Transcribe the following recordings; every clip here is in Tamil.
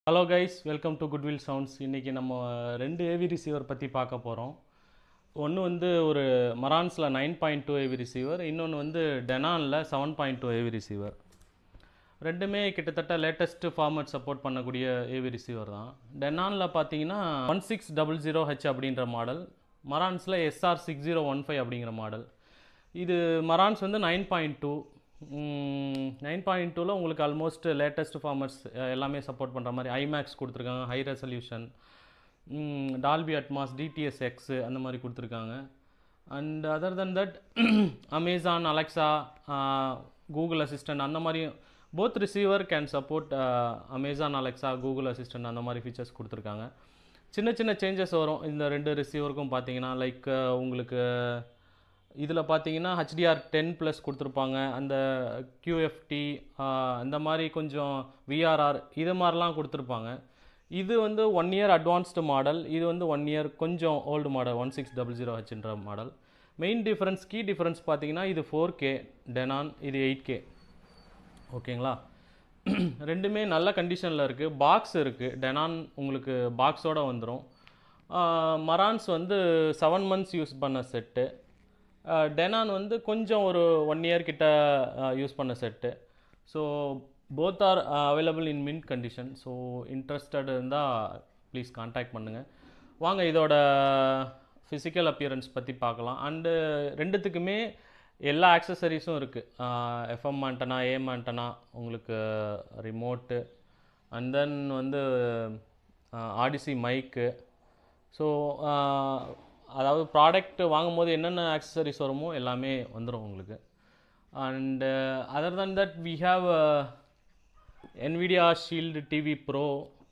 hello guys welcome to Goodwill Sounds இன்றைக்கி நம்ம ரெண்டு ஏவி ரிசீவர் பற்றி பார்க்க போகிறோம் ஒன்று வந்து ஒரு மரான்ஸில் nine point two AV receiver இன்னொன்று வந்து டெனானில் seven point two AV receiver ரெண்டுமே கிட்டத்தட்ட லேட்டஸ்ட் ஃபார்மேட் சப்போர்ட் பண்ணக்கூடிய ஏவி ரிசீவர் தான் டெனானில் பார்த்தீங்கன்னா one six double zero H அப்படின்ற மாடல் மரான்ஸில் SR six zero one five அப்படிங்கிற மாடல் இது மரான்ஸ் வந்து nine point two nine point டூவில் உங்களுக்கு ஆல்மோஸ்ட் லேட்டஸ்ட் ஃபார்மர்ஸ் எல்லாமே சப்போர்ட் பண்ணுற மாதிரி ஐமேக்ஸ் கொடுத்துருக்காங்க high resolution Dolby Atmos DTS X அந்த மாதிரி கொடுத்துருக்காங்க and other than that Amazon Alexa Google assistant அந்த மாதிரி both receiver can support Amazon Alexa Google assistant அந்த மாதிரி ஃபீச்சர்ஸ் கொடுத்துருக்காங்க சின்ன சின்ன சேஞ்சஸ் வரும் இந்த ரெண்டு ரிசீவருக்கும் பார்த்தீங்கன்னா லைக் உங்களுக்கு இதில் பார்த்தீங்கன்னா ஹெச்டிஆர் டென் ப்ளஸ் கொடுத்துருப்பாங்க அந்த கியூஎஃப்டி அந்த மாதிரி கொஞ்சம் விஆர்ஆர் இது மாதிரிலாம் கொடுத்துருப்பாங்க இது வந்து ஒன் இயர் அட்வான்ஸ்டு மாடல் இது வந்து ஒன் இயர் கொஞ்சம் old model one six double zero ஹெச்ன்ற model main difference key difference பார்த்தீங்கன்னா இது ஃபோர் கே டெனான் இது எயிட் கே ஓகேங்களா ரெண்டுமே நல்ல கண்டிஷனில் இருக்குது பாக்ஸ் இருக்குது டெனான் உங்களுக்கு பாக்ஸோடு வந்துடும் மரான்ஸ் வந்து செவன் மந்த்ஸ் யூஸ் பண்ண செட்டு டெனான் வந்து கொஞ்சம் ஒரு ஒன் இயர் கிட்ட யூஸ் பண்ண set so both are available in mint condition so interested இருந்தால் ப்ளீஸ் காண்டாக்ட் பண்ணுங்கள் வாங்க இதோட ஃபிசிக்கல் அப்பியரன்ஸ் பற்றி பார்க்கலாம் அண்டு ரெண்டுத்துக்குமே எல்லா ஆக்சசரிஸும் இருக்குது எஃப்எம் ஆண்டனா ஏஎம் ஆண்டனா உங்களுக்கு ரிமோட்டு அண்ட் தென் வந்து ஆடிசி மைக்கு ஸோ அதாவது ப்ராடக்ட் வாங்கும்போது என்னென்ன ஆக்சசரிஸ் வருமோ எல்லாமே வந்துடும் உங்களுக்கு and other than that we have Nvidia Shield TV Pro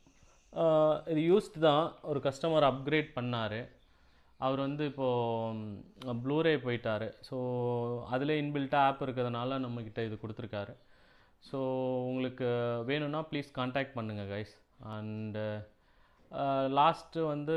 இது யூஸ்ட் தான் ஒரு கஸ்டமர் அப்கிரேட் பண்ணார் அவர் வந்து இப்போது ப்ளூரே போயிட்டார் ஸோ அதில் இன்பில்ட்டாக ஆப் இருக்கிறதுனால நம்மக்கிட்ட இது கொடுத்துருக்காரு ஸோ உங்களுக்கு வேணும்னா ப்ளீஸ் காண்டாக்ட் பண்ணுங்கள் கைஸ் அண்டு லாஸ்ட்டு வந்து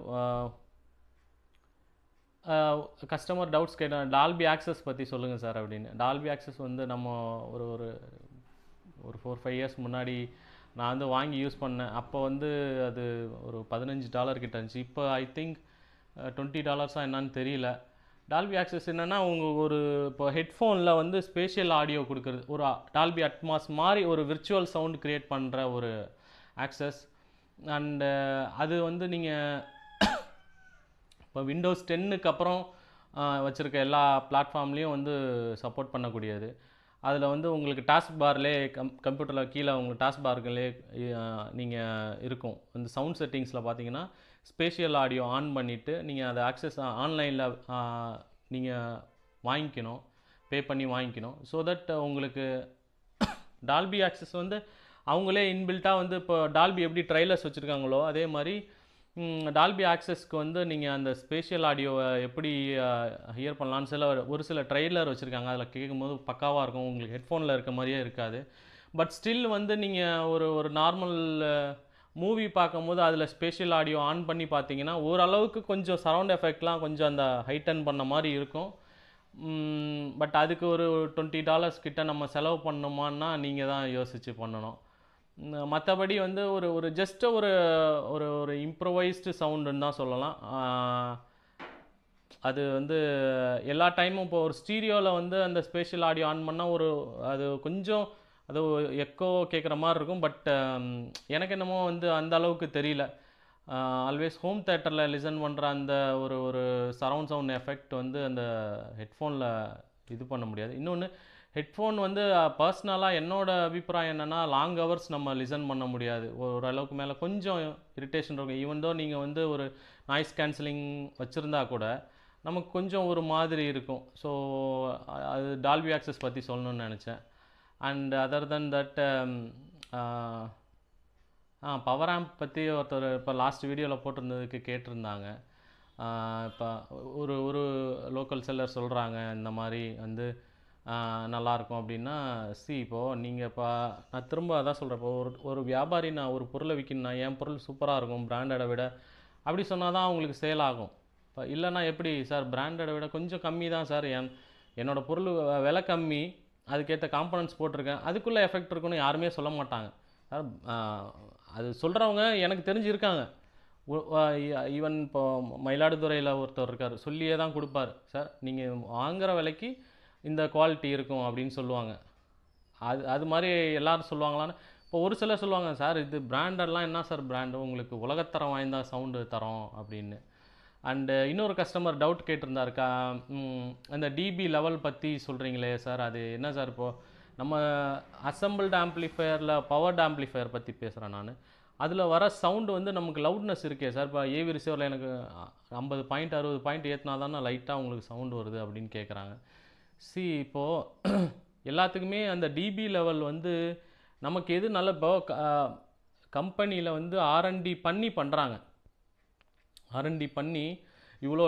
கஸ்டமர் டவுட்ஸ் கேட்டேன் டால்பி ஆக்சஸ் பற்றி சொல்லுங்கள் சார் அப்படின்னு டால்பி ஆக்சஸ் வந்து நம்ம ஒரு ஒரு ஒரு ஃபோர் ஃபைவ் இயர்ஸ் முன்னாடி நான் வந்து வாங்கி யூஸ் பண்ணேன் அப்போ வந்து அது ஒரு பதினஞ்சு டாலர் கிட்ட இருந்துச்சு இப்போ ஐ திங்க் டுவெண்ட்டி டாலர்ஸாக என்னன்னு தெரியல டால்பி ஆக்சஸ் என்னென்னா உங்கள் ஒரு இப்போ ஹெட்ஃபோனில் வந்து ஸ்பேஷியல் ஆடியோ கொடுக்குறது ஒரு டால்பி அட்மாஸ் மாதிரி ஒரு விர்ச்சுவல் சவுண்ட் க்ரியேட் பண்ணுற ஒரு ஆக்சஸ் அண்டு அது வந்து நீங்கள் இப்போ விண்டோஸ் டென்னுக்கு அப்புறம் வச்சுருக்க எல்லா பிளாட்ஃபார்ம்லேயும் வந்து சப்போர்ட் பண்ணக்கூடியது அதில் வந்து உங்களுக்கு டாஸ்க் பார்லே கம் கம்ப்யூட்டரில் கீழே உங்களுக்கு டாஸ்க் பார்க்கிலே நீங்கள் இருக்கும் இந்த சவுண்ட் செட்டிங்ஸில் பார்த்தீங்கன்னா ஸ்பேஷியல் ஆடியோ ஆன் பண்ணிவிட்டு நீங்கள் அதை ஆக்சஸ் ஆன்லைனில் நீங்கள் வாங்கிக்கணும் பே பண்ணி வாங்கிக்கணும் ஸோ தட் உங்களுக்கு டால்பி ஆக்சஸ் வந்து அவங்களே இன்பில்ட்டாக வந்து இப்போ டால்பி எப்படி ட்ரைலர்ஸ் வச்சுருக்காங்களோ அதே மாதிரி டால்பி ஆக்சஸ்க்கு வந்து நீங்கள் அந்த ஸ்பேஷியல் ஆடியோவை எப்படி ஹியர் பண்ணலான்னு சில ஒரு சில ட்ரெய்லர் வச்சுருக்காங்க அதில் கேட்கும்போது பக்காவாக இருக்கும் உங்களுக்கு ஹெட்ஃபோனில் இருக்க மாதிரியே இருக்காது பட் ஸ்டில் வந்து நீங்கள் ஒரு ஒரு நார்மல் மூவி பார்க்கும்போது அதில் ஸ்பேஷியல் ஆடியோ ஆன் பண்ணி பார்த்தீங்கன்னா ஓரளவுக்கு கொஞ்சம் சரவுண்ட் எஃபெக்ட்லாம் கொஞ்சம் அந்த ஹைட்டன் பண்ண மாதிரி இருக்கும் பட் அதுக்கு ஒரு டுவெண்ட்டி டாலர்ஸ் கிட்ட நம்ம செலவு பண்ணணுமான்னா நீங்கள் தான் யோசித்து பண்ணணும் மற்றபடி வந்து ஒரு ஒரு ஜஸ்ட் ஒரு ஒரு ஒரு இம்ப்ரவைஸ்டு சவுண்டுன்னு தான் சொல்லலாம் அது வந்து எல்லா டைமும் இப்போ ஒரு ஸ்டீரியோவில் வந்து அந்த ஸ்பேஷியல் ஆடியோ ஆன் பண்ணால் ஒரு அது கொஞ்சம் அது எக்கோ கேட்குற மாதிரி இருக்கும் பட் எனக்கு என்னமோ வந்து அந்த அளவுக்கு தெரியல ஆல்வேஸ் ஹோம் தேட்டரில் லிசன் பண்ணுற அந்த ஒரு ஒரு சரவுண்ட் சவுண்ட் எஃபெக்ட் வந்து அந்த ஹெட்ஃபோனில் இது பண்ண முடியாது இன்னொன்று ஹெட்ஃபோன் வந்து பர்சனலாக என்னோடய அபிப்பிராயம் என்னென்னா லாங் ஹவர்ஸ் நம்ம லிசன் பண்ண முடியாது ஓரளவுக்கு மேலே கொஞ்சம் இரிட்டேஷன் இருக்கும் ஈவன் தோ நீங்கள் வந்து ஒரு நாய்ஸ் கேன்சலிங் வச்சுருந்தா கூட நமக்கு கொஞ்சம் ஒரு மாதிரி இருக்கும் ஸோ அது டால்பி ஆக்சஸ் பற்றி சொல்லணும்னு நினச்சேன் and other than that uh power amp பற்றி ஒருத்தர் இப்போ லாஸ்ட் வீடியோவில் போட்டிருந்ததுக்கு கேட்டிருந்தாங்க இப்போ ஒரு ஒரு லோக்கல் செல்லர் சொல்கிறாங்க இந்த மாதிரி வந்து நல்லாயிருக்கும் அப்படின்னா சி இப்போது நீங்கள் இப்போ நான் திரும்ப அதான் சொல்கிறேன் இப்போ ஒரு ஒரு வியாபாரி நான் ஒரு பொருளை விற்கணும்னா என் பொருள் சூப்பராக இருக்கும் பிராண்டடை விட அப்படி சொன்னால் தான் அவங்களுக்கு சேல் ஆகும் இப்போ இல்லைனா எப்படி சார் பிராண்டடை விட கொஞ்சம் கம்மி தான் சார் என் என்னோடய பொருள் விலை கம்மி அதுக்கேற்ற காம்பனன்ட்ஸ் போட்டிருக்கேன் அதுக்குள்ளே எஃபெக்ட் இருக்குன்னு யாருமே சொல்ல மாட்டாங்க அது சொல்கிறவங்க எனக்கு தெரிஞ்சு இருக்காங்க ஈவன் இப்போ மயிலாடுதுறையில் ஒருத்தர் இருக்கார் சொல்லியே தான் கொடுப்பாரு சார் நீங்கள் வாங்குற விலைக்கு இந்த குவாலிட்டி இருக்கும் அப்படின்னு சொல்லுவாங்க அது அது மாதிரி எல்லாரும் சொல்லுவாங்களான்னு இப்போ ஒரு சிலர் சொல்லுவாங்க சார் இது பிராண்டட்லாம் என்ன சார் பிராண்டு உங்களுக்கு உலகத்தரம் வாய்ந்த சவுண்டு தரோம் அப்படின்னு அண்டு இன்னொரு கஸ்டமர் டவுட் கேட்டிருந்தாரு கா ம், அந்த டிபி லெவல் பற்றி சொல்கிறீங்களே சார் அது என்ன சார் இப்போது நம்ம அசம்பிள்டு ஆம்ப்ளிஃபையரில் பவர்டு ஆம்ப்ளிஃபையர் பற்றி பேசுகிறேன் நான் அதில் வர சவுண்டு வந்து நமக்கு லவுட்னஸ் இருக்கே சார் இப்போ ஏவி ரிசீவரில் எனக்கு ஐம்பது பாயிண்ட் அறுபது பாயிண்ட் ஏற்றினா தானே லைட்டாக உங்களுக்கு சவுண்டு வருது அப்படின்னு கேட்குறாங்க சி இப்போது எல்லாத்துக்குமே அந்த டிபி லெவல் வந்து நமக்கு எது நல்ல இப்போ கம்பெனியில் வந்து ஆர்என்டி பண்ணி பண்ணுறாங்க ஆர்என்டி பண்ணி இவ்வளோ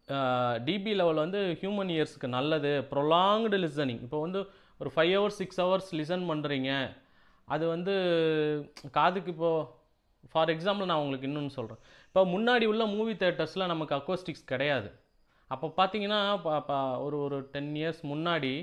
டிபி லெவல் வந்து ஹியூமன் இயர்ஸ்க்கு நல்லது ப்ரொலாங்டு லிசனிங் இப்போ வந்து ஒரு five hours six hours listen பண்ணுறீங்க அது வந்து காதுக்கு இப்போது ஃபார் எக்ஸாம்பிள் நான் உங்களுக்கு இன்னொன்று சொல்கிறேன் இப்போ முன்னாடி உள்ள மூவி தேட்டர்ஸில் நமக்கு அக்கோஸ்டிக்ஸ் கிடையாது அப்போ பார்த்தீங்கன்னா ப- ப- ஒரு ஒரு டென் இயர்ஸ் முன்னாடி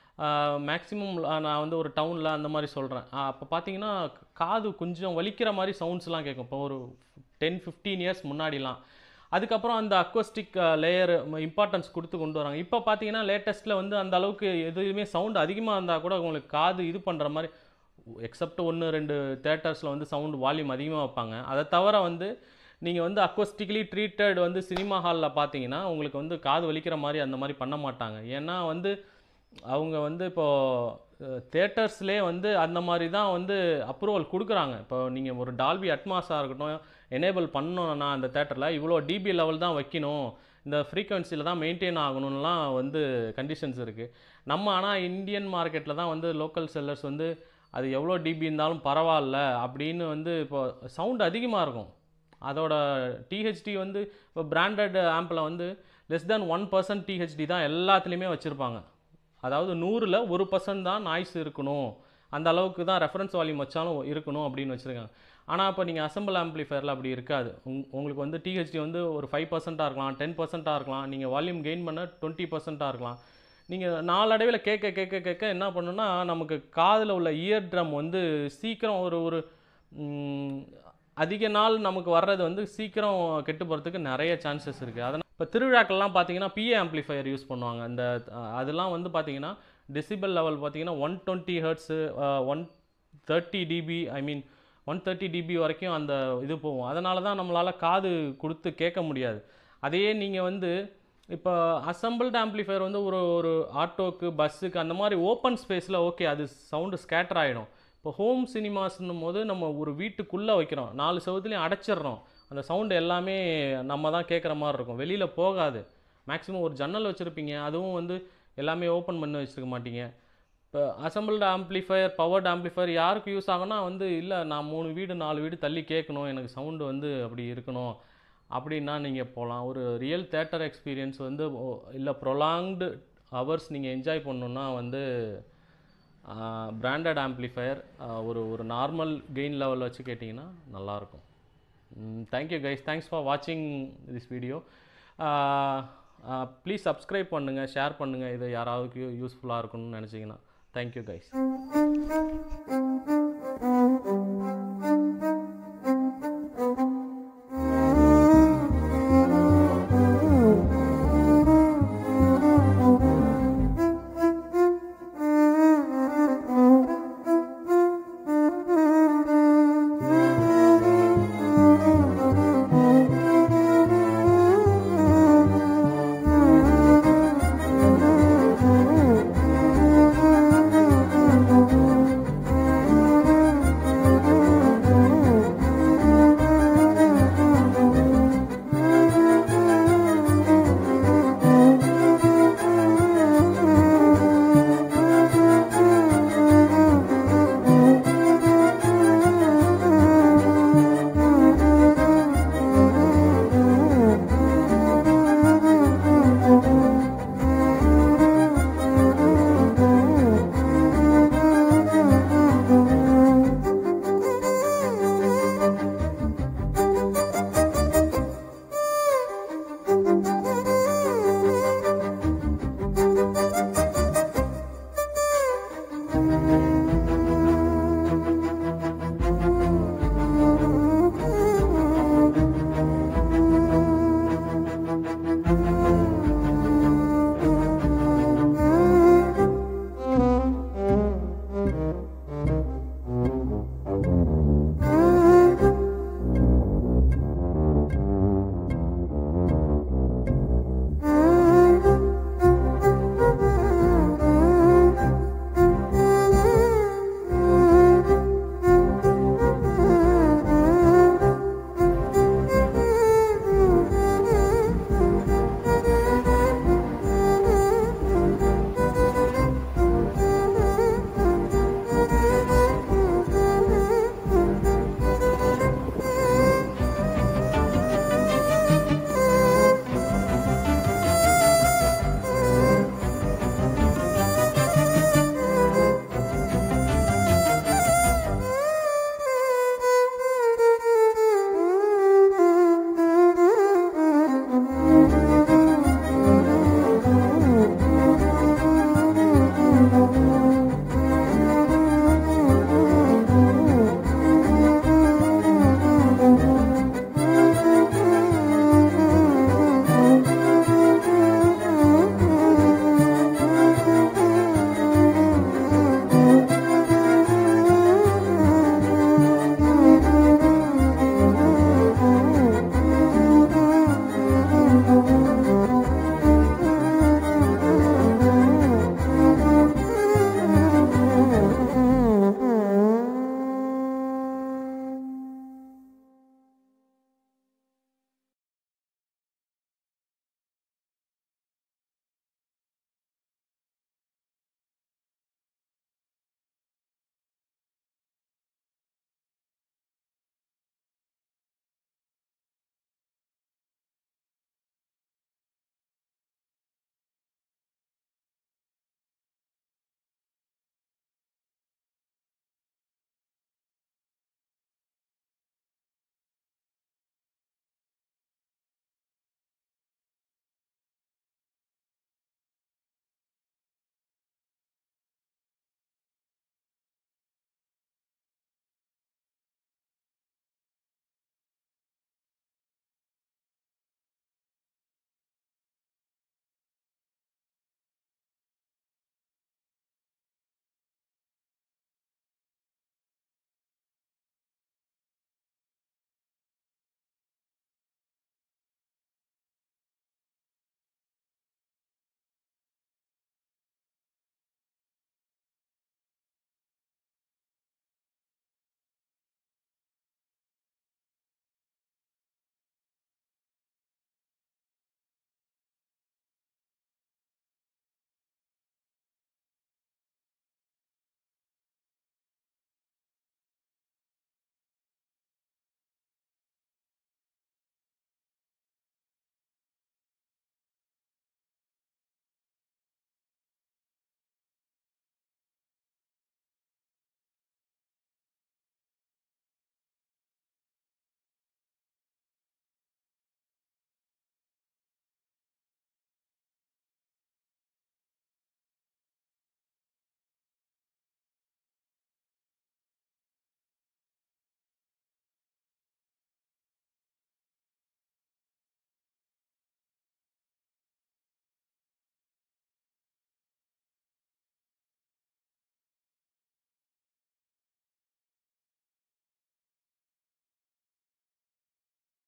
மேக்ஸிமம் நான் வந்து ஒரு டவுனில் அந்த மாதிரி சொல்கிறேன் அப்போ பார்த்தீங்கன்னா காது கொஞ்சம் வலிக்கிற மாதிரி சவுண்ட்ஸ்லாம் கேட்கும் இப்போ ஒரு டென் ஃபிஃப்டீன் இயர்ஸ் முன்னாடிலாம் அதுக்கப்புறம் அந்த அக்வஸ்டிக் லேயர் இம்பார்ட்டன்ஸ் கொடுத்து கொண்டு வராங்க இப்போ பார்த்தீங்கன்னா லேட்டஸ்ட்டில் வந்து அந்த அளவுக்கு எதுவுமே சவுண்ட் அதிகமாக இருந்தால் கூட உங்களுக்கு காது இது பண்ணுற மாதிரி எக்ஸப்ட் ஒன்று ரெண்டு தேட்டர்ஸில் வந்து சவுண்ட் வால்யூம் அதிகமாக வைப்பாங்க அதை தவிர வந்து நீங்கள் வந்து அக்வஸ்டிக்கலி ட்ரீட்டட் வந்து சினிமா ஹாலில் பார்த்தீங்கன்னா உங்களுக்கு வந்து காது வலிக்கிற மாதிரி அந்த மாதிரி பண்ண மாட்டாங்க ஏன்னா வந்து அவங்க வந்து இப்போது தேட்டர்ஸ்லேயே வந்து அந்த மாதிரி தான் வந்து அப்ரூவல் கொடுக்குறாங்க இப்போ நீங்கள் ஒரு டால்பி அட்மாஸாக இருக்கட்டும் எனேபிள் பண்ணணும்னா அந்த தேட்டரில் இவ்வளோ டிபி லெவல் தான் வைக்கணும் இந்த ஃப்ரீக்வன்சியில் தான் மெயின்டைன் ஆகணும்லாம் வந்து கண்டிஷன்ஸ் இருக்குது நம்ம ஆனால் இந்தியன் மார்க்கெட்டில் தான் வந்து லோக்கல் செல்லர்ஸ் வந்து அது எவ்வளோ டிபி இருந்தாலும் பரவாயில்ல அப்படின்னு வந்து இப்போ சவுண்ட் அதிகமாக இருக்கும் அதோட டிஹெச்டி வந்து இப்போ பிராண்டட் ஆம்பில் வந்து less than one percent THD தான் எல்லாத்துலேயுமே வச்சுருப்பாங்க அதாவது நூறில் ஒரு பர்சன்ட் தான் நாய்ஸ் இருக்கணும் அந்த அளவுக்கு தான் ரெஃபரன்ஸ் வால்யூம் வச்சாலும் இருக்கணும் அப்படின்னு வச்சுருக்காங்க ஆனால் இப்போ நீங்கள் அசம்பிள் ஆம்ப்ளிஃபயரில் அப்படி இருக்காது உங் உங்களுக்கு வந்து டிஹெச்டி வந்து ஒரு ஃபைவ் பர்சண்ட்டாக இருக்கலாம் டென் பர்சண்ட்டாக இருக்கலாம் நீங்கள் வால்யூம் கெயின் பண்ண டுவெண்ட்டி பர்சண்ட்டாக இருக்கலாம் நீங்கள் நாளடைவில் கேட்க கேட்க கேட்க என்ன பண்ணுன்னா நமக்கு காதில் உள்ள இயர் ட்ரம் வந்து சீக்கிரம் ஒரு ஒரு ம், அதிக நாள் நமக்கு வர்றது வந்து சீக்கிரம் கெட்டு போகிறதுக்கு நிறைய சான்சஸ் இருக்குது அதனால் இப்போ திருவிழாக்கள்லாம் பார்த்தீங்கன்னா பிஏ ஆம்ப்ளிஃபையர் யூஸ் பண்ணுவாங்க அந்த அஹ், அதெல்லாம் வந்து பார்த்தீங்கன்னா டெசிபல் லெவல் பார்த்தீங்கன்னா one twenty hertz one thirty dB I mean one thirty dB வரைக்கும் அந்த இது போகும் அதனால தான் நம்மளால் காது கொடுத்து கேட்க முடியாது அதையே நீங்கள் வந்து இப்போ அசம்பிள்டு ஆம்ப்ளிஃபையர் வந்து ஒரு ஒரு ஆட்டோக்கு பஸ்ஸுக்கு அந்த மாதிரி ஓப்பன் ஸ்பேஸில் ஓகே அது சவுண்டு ஸ்கேட்டர் ஆகிடும் இப்போ ஹோம் சினிமாஸ்னும் போது நம்ம ஒரு வீட்டுக்குள்ளே வைக்கிறோம் நாலு செவத்துலையும் அடைச்சிடுறோம் அந்த சவுண்டு எல்லாமே நம்ம தான் கேட்குற மாதிரி இருக்கும் வெளியில் போகாது மேக்ஸிமம் ஒரு ஜன்னல் வச்சுருப்பீங்க அதுவும் வந்து எல்லாமே ஓப்பன் பண்ணி வச்சுருக்க மாட்டீங்க இப்போ அசம்பிள்டு ஆம்ப்ளிஃபையர் பவர்டு ஆம்ப்ளிஃபையர் யாருக்கு யூஸ் ஆகும்னா வந்து இல்லை நான் மூணு வீடு நாலு வீடு தள்ளி கேட்கணும் எனக்கு சவுண்டு வந்து அப்படி இருக்கணும் அப்படின்னா நீங்கள் போகலாம் ஒரு ரியல் தேட்டர் எக்ஸ்பீரியன்ஸ் வந்து இல்லை ப்ரொலாங்டு ஹவர்ஸ் நீங்கள் என்ஜாய் பண்ணணுன்னா வந்து பிராண்டட் ஆம்ப்ளிஃபையர் ஒரு ஒரு நார்மல் கெயின் லெவலில் வச்சு கேட்டிங்கன்னா நல்லாயிருக்கும் தேங்க்யூ கைஸ் தேங்க்ஸ் ஃபார் வாட்சிங் திஸ் வீடியோ ப்ளீஸ் சப்ஸ்கிரைப் பண்ணுங்கள் ஷேர் பண்ணுங்கள் இது யாராவது யூஸ்ஃபுல்லாக இருக்கணும்னு நினச்சிங்கன்னா தேங்க்யூ கைஸ்